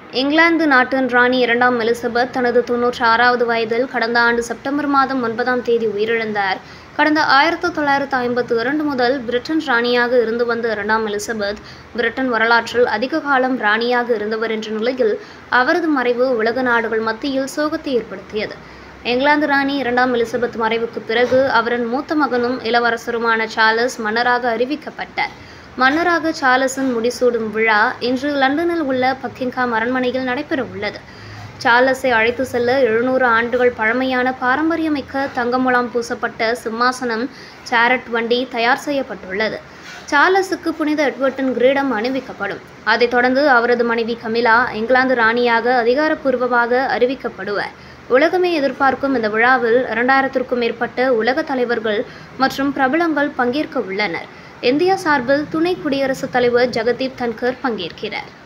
இங்கிலாந்து நாட்டின் ராணி இரண்டாம் எலிசபெத் தனது தொன்னூற்றி ஆறாவது வயதில் கடந்த ஆண்டு செப்டம்பர் மாதம் ஒன்பதாம் தேதி உயிரிழந்தார் கடந்த ஆயிரத்தி தொள்ளாயிரத்து ஐம்பத்தி இரண்டு முதல் பிரிட்டன் ராணியாக இருந்து வந்த இரண்டாம் எலிசபெத் பிரிட்டன் வரலாற்றில் அதிக காலம் ராணியாக இருந்தவர் என்ற நிலையில் அவரது மறைவு உலக நாடுகள் மத்தியில் சோகத்தை ஏற்படுத்தியது இங்கிலாந்து ராணி இரண்டாம் எலிசபெத் மறைவுக்கு பிறகு அவரின் மூத்த மகனும் இளவரசருமான சார்லஸ் மன்னராக அறிவிக்கப்பட்டார் மன்னராக சார்லஸின் முடிசூடும் விழா இன்று லண்டனில் உள்ள பக்கிங்ஹாம் அரண்மனையில் நடைபெற உள்ளது சார்லஸை அழைத்து செல்ல எழுநூறு ஆண்டுகள் பழமையான பாரம்பரியமிக்க தங்கமுலாம் பூசப்பட்ட சிம்மாசனம் சேரட் வண்டி தயார் செய்யப்பட்டுள்ளது சார்லஸுக்கு புனித எட்வர்ட்டின் கிரீடம் அணிவிக்கப்படும் அதைத் தொடர்ந்து அவரது மனைவி கமிலா இங்கிலாந்து ராணியாக அதிகாரப்பூர்வமாக அறிவிக்கப்படுவார் உலகமே எதிர்பார்க்கும் இந்த விழாவில் இரண்டாயிரத்திற்கும் மேற்பட்ட உலக தலைவர்கள் மற்றும் பிரபலங்கள் பங்கேற்க உள்ளனர் இந்தியா சார்பில் துணை குடியரசுத் தலைவர் ஜெகதீப் தன்கர் பங்கேற்கிறார்